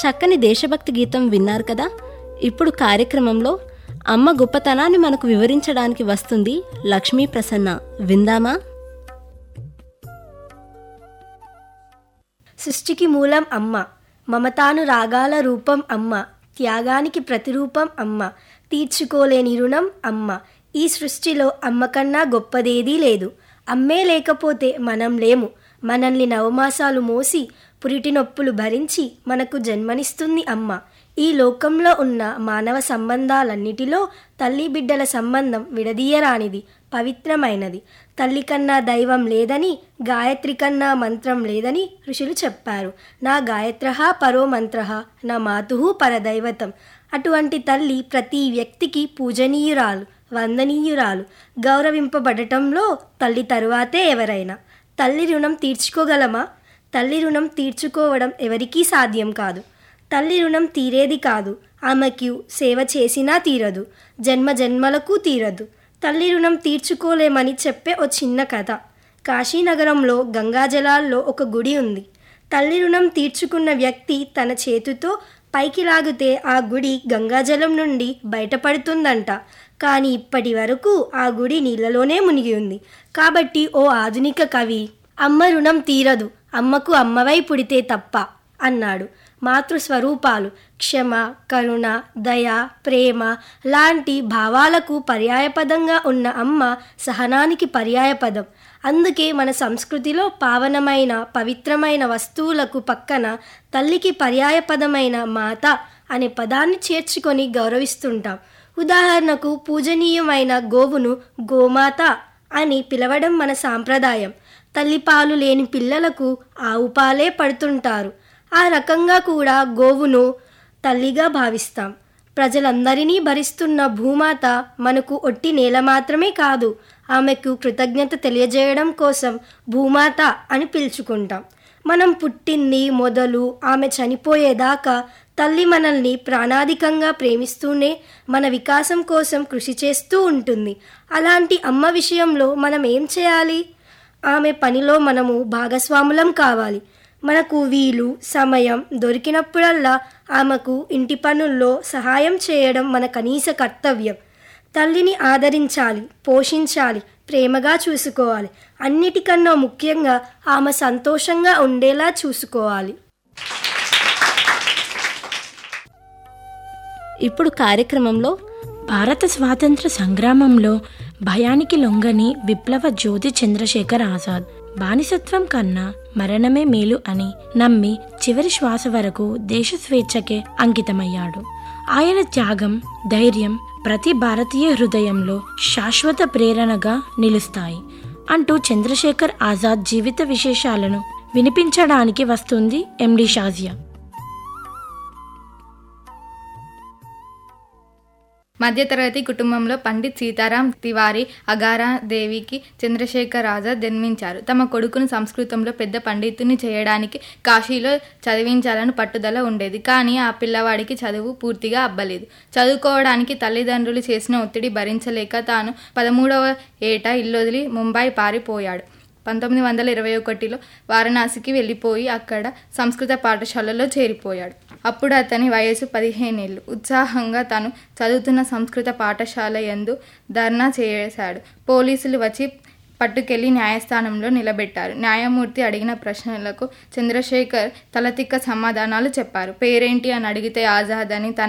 చక్కని దేశభక్తి గీతం విన్నారు కదా ఇప్పుడు కార్యక్రమంలో అమ్మ గొప్పతనాన్ని మనకు వివరించడానికి వస్తుంది లక్ష్మీ ప్రసన్న విందామా సృష్టికి మూలం అమ్మ మమతాను రాగాల రూపం అమ్మ త్యాగానికి ప్రతిరూపం అమ్మ తీర్చుకోలేని రుణం అమ్మ ఈ సృష్టిలో అమ్మ కన్నా గొప్పదేదీ లేదు అమ్మే లేకపోతే మనం లేము మనల్ని నవమాసాలు మోసి పురిటి నొప్పులు భరించి మనకు జన్మనిస్తుంది అమ్మ ఈ లోకంలో ఉన్న మానవ సంబంధాలన్నిటిలో తల్లి బిడ్డల సంబంధం విడదీయరానిది పవిత్రమైనది తల్లి కన్నా దైవం లేదని గాయత్రి కన్నా మంత్రం లేదని ఋషులు చెప్పారు నా గాయత్ర పరో మంత్ర నా మాతు పరదైవతం అటువంటి తల్లి ప్రతి వ్యక్తికి పూజనీయురాలు వందనీయురాలు గౌరవింపబడటంలో తల్లి తరువాతే ఎవరైనా తల్లి రుణం తీర్చుకోగలమా తల్లి రుణం తీర్చుకోవడం ఎవరికీ సాధ్యం కాదు తల్లి రుణం తీరేది కాదు ఆమెకు సేవ చేసినా తీరదు జన్మ జన్మలకు తీరదు తల్లి రుణం తీర్చుకోలేమని చెప్పే ఓ చిన్న కథ కాశీనగరంలో గంగాజలాల్లో ఒక గుడి ఉంది తల్లి రుణం తీర్చుకున్న వ్యక్తి తన చేతితో పైకి లాగితే ఆ గుడి గంగాజలం నుండి బయటపడుతుందంట కానీ ఇప్పటి వరకు ఆ గుడి నీళ్ళలోనే మునిగి ఉంది కాబట్టి ఓ ఆధునిక కవి అమ్మ రుణం తీరదు అమ్మకు అమ్మవై పుడితే తప్ప అన్నాడు మాతృస్వరూపాలు క్షమ కరుణ దయ ప్రేమ లాంటి భావాలకు పర్యాయపదంగా ఉన్న అమ్మ సహనానికి పర్యాయపదం అందుకే మన సంస్కృతిలో పావనమైన పవిత్రమైన వస్తువులకు పక్కన తల్లికి పర్యాయపదమైన మాత అనే పదాన్ని చేర్చుకొని గౌరవిస్తుంటాం ఉదాహరణకు పూజనీయమైన గోవును గోమాత అని పిలవడం మన సాంప్రదాయం తల్లిపాలు లేని పిల్లలకు ఆవు పాలే పడుతుంటారు ఆ రకంగా కూడా గోవును తల్లిగా భావిస్తాం ప్రజలందరినీ భరిస్తున్న భూమాత మనకు ఒట్టి నేల మాత్రమే కాదు ఆమెకు కృతజ్ఞత తెలియజేయడం కోసం భూమాత అని పిలుచుకుంటాం మనం పుట్టింది మొదలు ఆమె చనిపోయేదాకా తల్లి మనల్ని ప్రాణాధికంగా ప్రేమిస్తూనే మన వికాసం కోసం కృషి చేస్తూ ఉంటుంది అలాంటి అమ్మ విషయంలో మనం ఏం చేయాలి ఆమె పనిలో మనము భాగస్వాములం కావాలి మనకు వీలు సమయం దొరికినప్పుడల్లా ఆమెకు ఇంటి పనుల్లో సహాయం చేయడం మన కనీస కర్తవ్యం తల్లిని ఆదరించాలి పోషించాలి ప్రేమగా చూసుకోవాలి అన్నిటికన్నా ముఖ్యంగా ఆమె సంతోషంగా ఉండేలా చూసుకోవాలి ఇప్పుడు కార్యక్రమంలో భారత స్వాతంత్ర సంగ్రామంలో భయానికి లొంగని విప్లవ జ్యోతి చంద్రశేఖర్ ఆజాద్ బానిసత్వం కన్నా మరణమే మేలు అని నమ్మి చివరి శ్వాస వరకు దేశ స్వేచ్ఛకే అంకితమయ్యాడు ఆయన త్యాగం ధైర్యం ప్రతి భారతీయ హృదయంలో శాశ్వత ప్రేరణగా నిలుస్తాయి అంటూ చంద్రశేఖర్ ఆజాద్ జీవిత విశేషాలను వినిపించడానికి వస్తుంది ఎండి షాజియా మధ్యతరగతి కుటుంబంలో పండిత్ సీతారాం తివారీ అగారా దేవికి చంద్రశేఖర్ ఆజాద్ జన్మించారు తమ కొడుకును సంస్కృతంలో పెద్ద పండితుని చేయడానికి కాశీలో చదివించాలని పట్టుదల ఉండేది కానీ ఆ పిల్లవాడికి చదువు పూర్తిగా అబ్బలేదు చదువుకోవడానికి తల్లిదండ్రులు చేసిన ఒత్తిడి భరించలేక తాను పదమూడవ ఏట ఇల్లొదిలి ముంబై పారిపోయాడు పంతొమ్మిది వందల ఇరవై ఒకటిలో వారణాసికి వెళ్ళిపోయి అక్కడ సంస్కృత పాఠశాలలో చేరిపోయాడు అప్పుడు అతని వయసు పదిహేనేళ్ళు ఉత్సాహంగా తను చదువుతున్న సంస్కృత పాఠశాల యందు ధర్నా చేశాడు పోలీసులు వచ్చి పట్టుకెళ్లి న్యాయస్థానంలో నిలబెట్టారు న్యాయమూర్తి అడిగిన ప్రశ్నలకు చంద్రశేఖర్ తలతిక్క సమాధానాలు చెప్పారు పేరేంటి అని అడిగితే ఆజాద్ అని తన